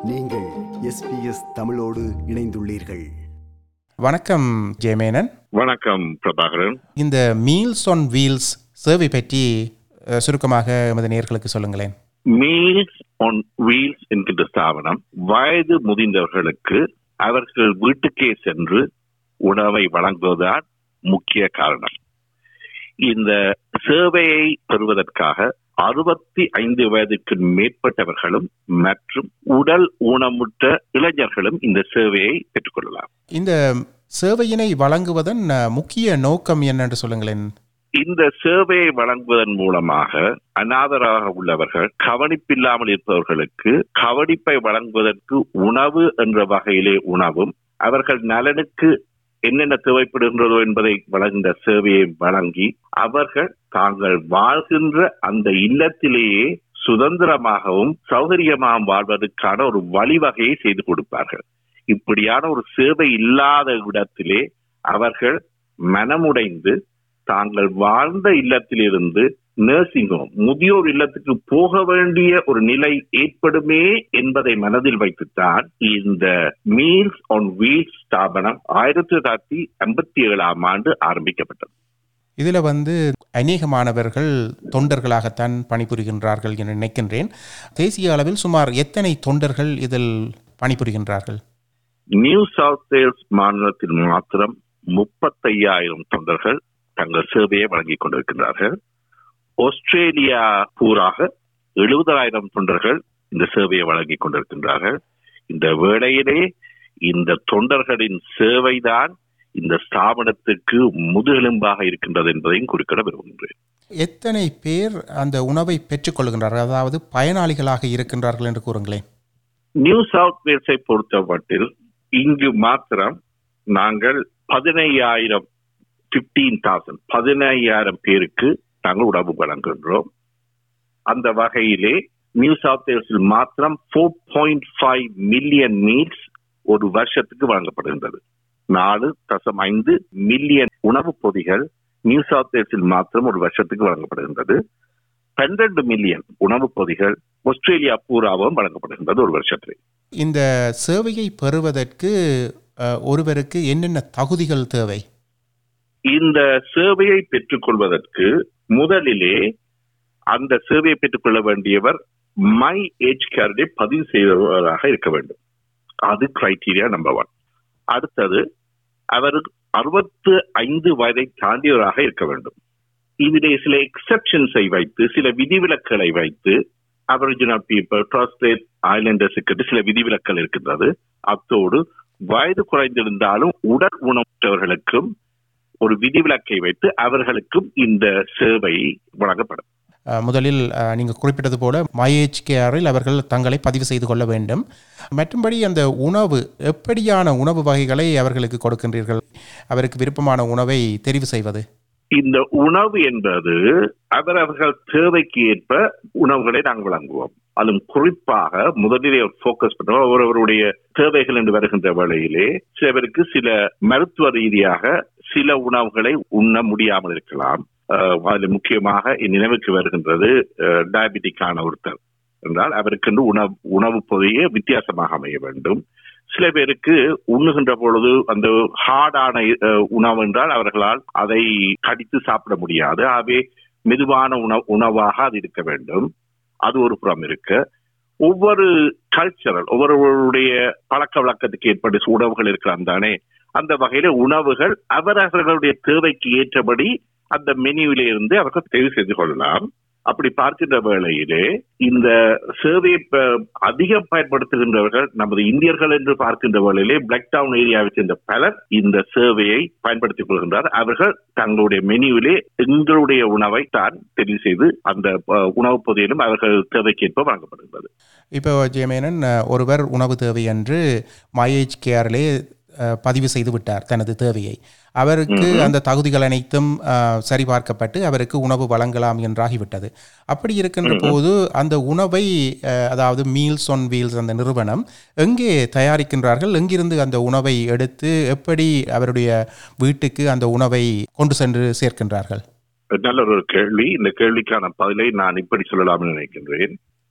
நீங்கள் எஸ்பிஎஸ் தமிழோடு இணைந்துள்ளீர்கள் வணக்கம் ஜெயமேனன் வணக்கம் பிரபாகரன் இந்த மீல்ஸ் ஆன் வீல்ஸ் சேவை பற்றி அஹ், சுருக்கமாக எமது நேயர்களுக்கு சொல்லுங்களேன் மீல்ஸ் ஆன் வீல்ஸ் என்கின்ற ஸ்தாபனம் வயது முதிர்ந்தவர்களுக்கு அவர்கள் வீட்டுக்கே சென்று உணவை வழங்குவதுதான் முக்கிய காரணம் இந்த சேவையை பெறுவதற்காக அறுபத்தி ஐந்து வயதுக்கு மேற்பட்டவர்களும் மற்றும் உடல் ஊனமுற்ற இளைஞர்களும் இந்த சேவையை பெற்றுக்கொள்ளலாம் இந்த சேவையினை வழங்குவதன் அஹ், முக்கிய நோக்கம் என்னென்று சொல்லுங்களேன் இந்த சேவையை வழங்குவதன் மூலமாக அநாதராக உள்ளவர்கள் கவனிப்பில்லாமல் இருப்பவர்களுக்கு கவனிப்பை வழங்குவதற்கு உணவு என்ற வகையிலே உணவும் அவர்கள் நலனுக்கு என்னென்ன தேவைப்படுகின்றதோ என்பதை வழங்குகின்ற சேவையை வழங்கி அவர்கள் தாங்கள் வாழ்கின்ற அந்த இல்லத்திலேயே சுதந்திரமாகவும் சௌகரியமாகவும் வாழ்வதற்கான ஒரு வழிவகையை செய்து கொடுப்பார்கள் இப்படியான ஒரு சேவை இல்லாத இடத்திலே அவர்கள் மனமுடைந்து தாங்கள் வாழ்ந்த இல்லத்திலிருந்து நர்சிங் ஹோம் முதியோர் இல்லத்துக்கு போக வேண்டிய ஒரு நிலை ஏற்படுமே என்பதை மனதில் வைத்துத்தான் இந்த மீல்ஸ் ஆன் வீல்ஸ் ஸ்தாபனம் ஆயிரத்தி தொள்ளாயிரத்தி ஐம்பத்தி ஏழாம் ஆண்டு ஆரம்பிக்கப்பட்டது இதில் வந்து அநேக மாணவர்கள் தொண்டர்களாகத்தான் பணிபுரிகின்றார்கள் என நினைக்கின்றேன் தேசிய அளவில் சுமார் எத்தனை தொண்டர்கள் இதில் பணிபுரிகின்றார்கள் நியூ சவுத் வேல்ஸ் மாநிலத்தில் மாத்திரம் முப்பத்தையாயிரம் தொண்டர்கள் தங்கள் சேவையை வழங்கிக் கொண்டிருக்கின்றார்கள் ஆஸ்திரேலியா பூராக எழுபதாயிரம் தொண்டர்கள் இந்த சேவையை வழங்கிக் கொண்டிருக்கின்றார்கள் இந்த வேளையிலே இந்த தொண்டர்களின் சேவைதான் இந்த ஸ்தாபனத்துக்கு முதுகெலும்பாக இருக்கின்றது என்பதையும் குறிப்பிட விரும்புகின்றேன் எத்தனை பேர் அந்த உணவை பெற்றுக்கொள்கின்றார்கள் அதாவது பயனாளிகளாக இருக்கின்றார்கள் என்று கூறுங்களேன் நியூ சவுத் வேல்ஸை பொறுத்தமட்டில் இங்கு மாத்திரம் நாங்கள் பதினையாயிரம் பிப்டீன் தௌசண்ட் பதினையாயிரம் பேருக்கு நாங்கள் உணவு வழங்குகின்றோம் அந்த வகையிலே நியூ சவுத் வேல்ஸில் மாத்திரம் four point five million meals ஒரு வருஷத்துக்கு வழங்கப்படுகின்றது நாலு தசம் ஐந்து மில்லியன் உணவுப் பொதிகள் நியூ சவுத் வேல்ஸில் மாத்திரம் ஒரு வருஷத்துக்கு வழங்கப்படுகின்றது பன்னிரண்டு மில்லியன் உணவுப் பொதிகள் ஆஸ்திரேலியா பூராவும் வழங்கப்படுகின்றது ஒரு வருஷத்தில் இந்த சேவையை பெறுவதற்கு அஹ், ஒருவருக்கு என்னென்ன தகுதிகள் தேவை இந்த சேவையை பெற்றுக்கொள்வதற்கு முதலிலே அந்த சேவையை பெற்றுக்கொள்ள வேண்டியவர் மை ஏஜ் கார்டை பதிவு செய்தவராக இருக்க வேண்டும் அது கிரைட்டீரியா நம்பர் ஒன் அடுத்தது அவர் அறுபத்து ஐந்து வயதை தாண்டியவராக இருக்க வேண்டும் இதிலே சில எக்ஸெப்ஷன்ஸை வைத்து சில விதிவிலக்குகளை வைத்து அபரிஜினல் பீப்புள் ட்ராஸ்லேட் ஐலண்டர்ஸுக்கு சில விதிவிலக்கல் இருக்கின்றது அத்தோடு வயது குறைந்திருந்தாலும் உடல் ஊனமுற்றவர்களுக்கும் ஒரு விதிவிலக்கை வைத்து அவர்களுக்கும் இந்த சேவை வழங்கப்படும் அஹ், முதலில் அஹ், நீங்கள் குறிப்பிட்டது போல மைஹெச்கேஆரில் அவர்கள் தங்களை பதிவு செய்து கொள்ள வேண்டும் மற்றும்படி அந்த உணவு எப்படியான உணவு வகைகளை அவர்களுக்கு கொடுக்கின்றீர்கள் அவருக்கு விருப்பமான உணவை தெரிவு செய்வது இந்த உணவு என்பது அவரவர்கள் தேவைக்கு ஏற்ப உணவுகளை நாங்கள் வழங்குவோம் அதுவும் குறிப்பாக முதலிலே போக்கஸ் பண்ணுவோம் ஒருவருடைய தேவைகள் என்று வருகின்ற வேளையிலே சில பேருக்கு சில மருத்துவ ரீதியாக சில உணவுகளை உண்ண முடியாமல் இருக்கலாம் அஹ், அதில் முக்கியமாக என் நினைவுக்கு வருகின்றது டயபெட்டிக்கான ஒருத்தர் என்றால் அவருக்கு உணவு உணவு பொதியே வித்தியாசமாக அமைய வேண்டும் சில பேருக்கு உண்ணுகின்ற பொழுது அந்த ஹார்டான உணவு என்றால் அவர்களால் அதை கடித்து சாப்பிட முடியாது ஆகவே மெதுவான உணவு உணவாக அது இருக்க வேண்டும் அது ஒரு புறம் இருக்க ஒவ்வொரு கல்ச்சரல் ஒவ்வொருவருடைய பழக்க வழக்கத்துக்கு ஏற்பட்ட உணவுகள் இருக்கலாம் தானே அந்த வகையில உணவுகள் அவரவர்களுடைய தேவைக்கு ஏற்றபடி அந்த மெனுவிலே இருந்து அவர்கள் தெரிவு செய்து கொள்ளலாம் அப்படி பார்க்கின்ற வேளையிலே இந்த சேவையை ப- அதிகம் பயன்படுத்துகின்றவர்கள் நமது இந்தியர்கள் என்று பார்க்கின்ற வேளையிலே பிளாக் டவுன் ஏரியாவை சேர்ந்த பலர் இந்த சேவையை பயன்படுத்திக் கொள்கின்றார் அவர்கள் தங்களுடைய மெனுவிலே எங்களுடைய உணவை தான் தெரிவு செய்து அந்த அஹ், உணவுப் பொதியிலும் அவர்கள் தேவைக்கேற்ப வழங்கப்படுகிறது இப்போ ஜெயமேனன் அஹ், ஒருவர் உணவு தேவை என்று மைஹெச்கேஆரிலே பதிவு செய்து விட்டார் தனது தேவையை அவருக்கு அந்த தகுதிகள் அனைத்தும் அஹ், சரிபார்க்கப்பட்டு அவருக்கு உணவு வழங்கலாம் என்றாகிவிட்டது அப்படி இருக்கின்ற போது அந்த உணவை அஹ், அதாவது மீல்ஸ் ஆன் வீல்ஸ் அந்த நிறுவனம் எங்கே தயாரிக்கின்றார்கள் எங்கிருந்து அந்த உணவை எடுத்து எப்படி அவருடைய வீட்டுக்கு அந்த உணவை கொண்டு சென்று சேர்க்கின்றார்கள் நல்ல ஒரு கேள்வி இந்த கேள்விக்கான பதிலை நான் இப்படி சொல்லலாம்னு நினைக்கின்றேன்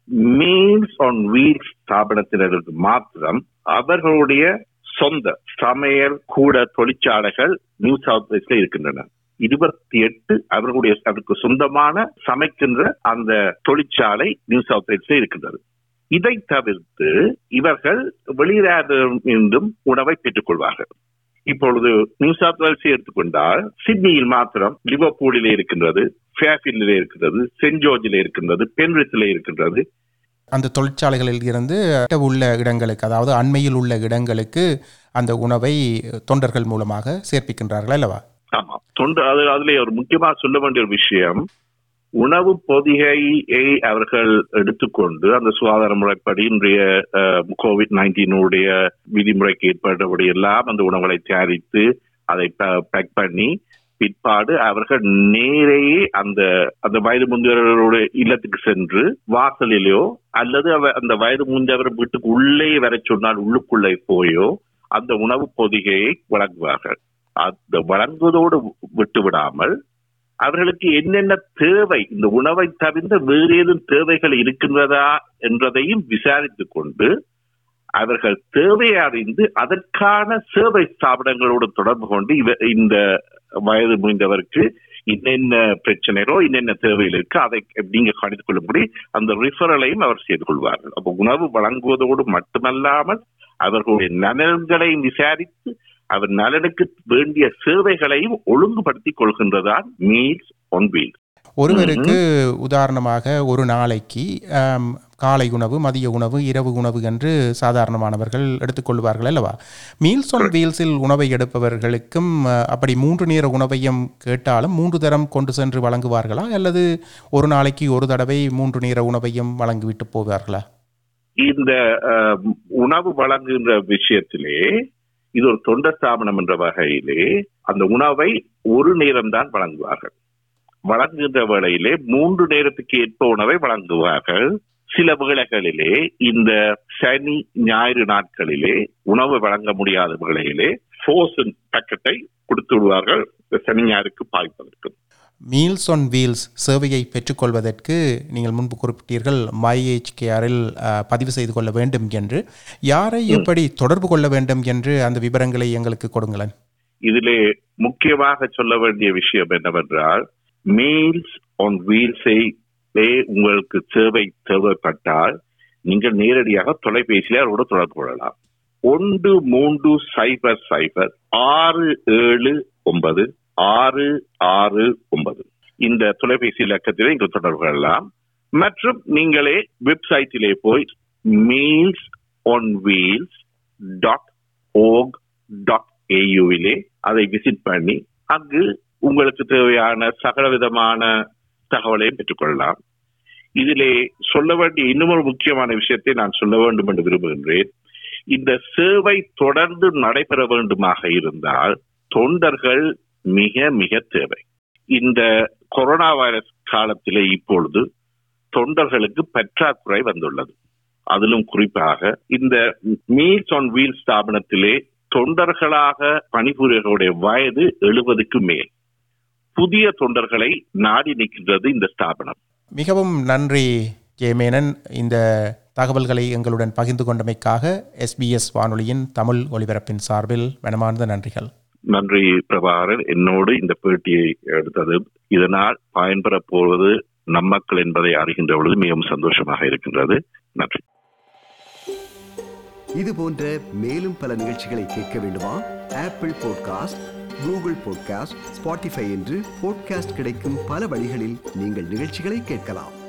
மீல்ஸ் ஆன் வீல்ஸ் ஸ்தாபனத்தினருக்கு மாத்திரம் அவர்களுடைய சொந்த சமையல் கூட தொழிற்சாலைகள் நியூ சவுத் வேல்ஸ்ல இருக்கின்றன இருபத்தி எட்டு அவர்களுடைய அவருக்கு சொந்தமான சமைக்கின்ற அந்த தொழிற்சாலை நியூ சவுத் வேல்ஸ்ல இருக்கின்றது இதை தவிர்த்து இவர்கள் வெளியிலிருந்தும் உணவை பெற்றுக் கொள்வார்கள் இப்பொழுது நியூ சவுத் வேல்ஸை எடுத்துக்கொண்டால் சிட்னியில் மாத்திரம் லிவர்பூலிலே இருக்கின்றது ஃபேஃபில்லே இருக்கின்றது சென்ட் ஜோர்ஜிலே இருக்கின்றது பென்ரித்திலே இருக்கின்றது அந்த தொழிற்சாலைகளில் இருந்து கிட்ட உள்ள இடங்களுக்கு அதாவது அண்மையில் உள்ள இடங்களுக்கு அந்த உணவை தொண்டர்கள் மூலமாக சேர்ப்பிக்கின்றார்கள் அல்லவா ஆமா தொண்டு அது அதுல ஒரு முக்கியமா சொல்ல வேண்டிய ஒரு விஷயம் உணவு பொதிகையை அவர்கள் எடுத்துக்கொண்டு அந்த சுகாதார முறைப்படி இன்றைய கோவிட் நைன்டீனுடைய விதிமுறைக்கு ஏற்பட்டபடி எல்லாம் அந்த உணவுகளை தயாரித்து அதை பேக் பண்ணி பிற்பாடு அவர்கள் நேரையே அந்த அந்த வயது முந்தியவர்களுடைய இல்லத்துக்கு சென்று வாசலிலோ அல்லது அவ- அந்த வயது முந்தியவர் வீட்டுக்கு உள்ளே வர சொன்னால் உள்ளுக்குள்ளே போயோ அந்த உணவு பொதிகையை வழங்குவார்கள் அந்த வழங்குவதோடு விட்டு விடாமல் அவர்களுக்கு என்னென்ன தேவை இந்த உணவை தவிர்த்த வேறு ஏதும் தேவைகள் இருக்கின்றதா என்றதையும் விசாரித்துக் கொண்டு அவர்கள் தேவையை அறிந்து அதற்கான சேவை ஸ்தாபனங்களோடு தொடர்பு கொண்டு இவ இந்த வயது முயந்தவருக்கு என்னென்ன பிரச்சனைகளோ என்னென்ன தேவைகள் இருக்கு அதை நீங்க கணித்துக் கொள்ளும்படி அந்த ரிஃபரலையும் அவர் செய்து கொள்வார்கள் அப்போ உணவு வழங்குவதோடு மட்டுமல்லாமல் அவர்களுடைய நலன்களையும் விசாரித்து அவர் நலனுக்கு வேண்டிய சேவைகளையும் ஒழுங்குபடுத்திக் கொள்கின்றதான் மீல்ஸ் ஒன் வீல் ஒருவருக்கு உதாரணமாக ஒரு நாளைக்கு ஆம், காலை உணவு மதிய உணவு இரவு உணவு என்று சாதாரணமானவர்கள் எடுத்துக்கொள்வார்கள் அல்லவா மீல்ஸ் ஆன் வீல்ஸில் உணவை எடுப்பவர்களுக்கும் அஹ், அப்படி மூன்று நேர உணவையும் கேட்டாலும் மூன்று தரம் கொண்டு சென்று வழங்குவார்களா அல்லது ஒரு நாளைக்கு ஒரு தடவை மூன்று நேர உணவையும் வழங்கிவிட்டு போவார்களா இந்த அஹ், உணவு வழங்குகின்ற விஷயத்திலே இது ஒரு தொண்ட ஸ்தாபனம் என்ற வகையிலே அந்த உணவை ஒரு நேரம்தான் வழங்குவார்கள் வழங்குகின்ற வேளையிலே மூன்று நேரத்துக்கு ஏற்ப உணவை வழங்குவார்கள் சில வேளைகளிலே இந்த சனி ஞாயிறு நாட்களிலே உணவு வழங்க முடியாத வேளையிலே ஃபோர்சன் பேக்கெட்டை கொடுத்து விடுவார்கள் சனி ஞாயிறுக்கு பாய்ப்பதற்கு மீல்ஸ் ஆன் வீல்ஸ் சேவையை பெற்றுக்கொள்வதற்கு நீங்கள் முன்பு குறிப்பிட்டீர்கள் மை கேஆரில் பதிவு செய்து கொள்ள வேண்டும் என்று யாரை எப்படி தொடர்பு கொள்ள வேண்டும் என்று அந்த விவரங்களை எங்களுக்கு கொடுங்களேன் இதிலே முக்கியமாக சொல்ல வேண்டிய விஷயம் என்னவென்றால் மீல்ஸ் ஆன் வீல்ஸை உங்களுக்கு சேவை தேவைப்பட்டால் நீங்கள் நேரடியாக தொலைபேசியில் அவரோடு தொடர்பு கொள்ளலாம் ஒன்று மூன்று சைபர் சைபர் ஆறு ஏழு ஒன்பது ஆறு ஆறு ஒன்பது இந்த தொலைபேசி இலக்கத்திலே நீங்கள் தொடர்பு கொள்ளலாம் மற்றும் நீங்களே வெப்சைட்டிலே போய் meals on wheels dot org dot ஏயுவிலே அதை விசிட் பண்ணி அங்கு உங்களுக்கு தேவையான சகல விதமான தகவலையும் பெற்றுக்கொள்ளலாம் இதிலே சொல்ல வேண்டிய இன்னும் ஒரு முக்கியமான விஷயத்தை நான் சொல்ல வேண்டும் என்று விரும்புகின்றேன் இந்த சேவை தொடர்ந்து நடைபெற வேண்டுமாக இருந்தால் தொண்டர்கள் மிக மிக தேவை இந்த கொரோனா வைரஸ் காலத்திலே இப்பொழுது தொண்டர்களுக்கு பற்றாக்குறை வந்துள்ளது அதிலும் குறிப்பாக இந்த மீல்ஸ் ஆன் வீல் ஸ்தாபனத்திலே தொண்டர்களாக பணிபுரியர்களுடைய வயது எழுபதுக்கு மேல் புதிய தொண்டர்களை நாடி நிற்கின்றது இந்த ஸ்தாபனம் மிகவும் நன்றி ஜெயமேனன் இந்த தகவல்களை எங்களுடன் பகிர்ந்து கொண்டமைக்காக எஸ்பிஎஸ் வானொலியின் தமிழ் ஒலிபரப்பின் சார்பில் மனமார்ந்த நன்றிகள் நன்றி பிரபாகரன் என்னோடு இந்த பேட்டியை எடுத்தது இதனால் பயன்பெற போவது நம் மக்கள் என்பதை அறிகின்ற பொழுது மிகவும் சந்தோஷமாக இருக்கின்றது நன்றி இது போன்ற மேலும் பல நிகழ்ச்சிகளை கேட்க வேண்டுமா Apple podcast Google podcast Spotify என்று பாட்காஸ்ட் கிடைக்கும் பல வழிகளில் நீங்கள் நிகழ்ச்சிகளை கேட்கலாம்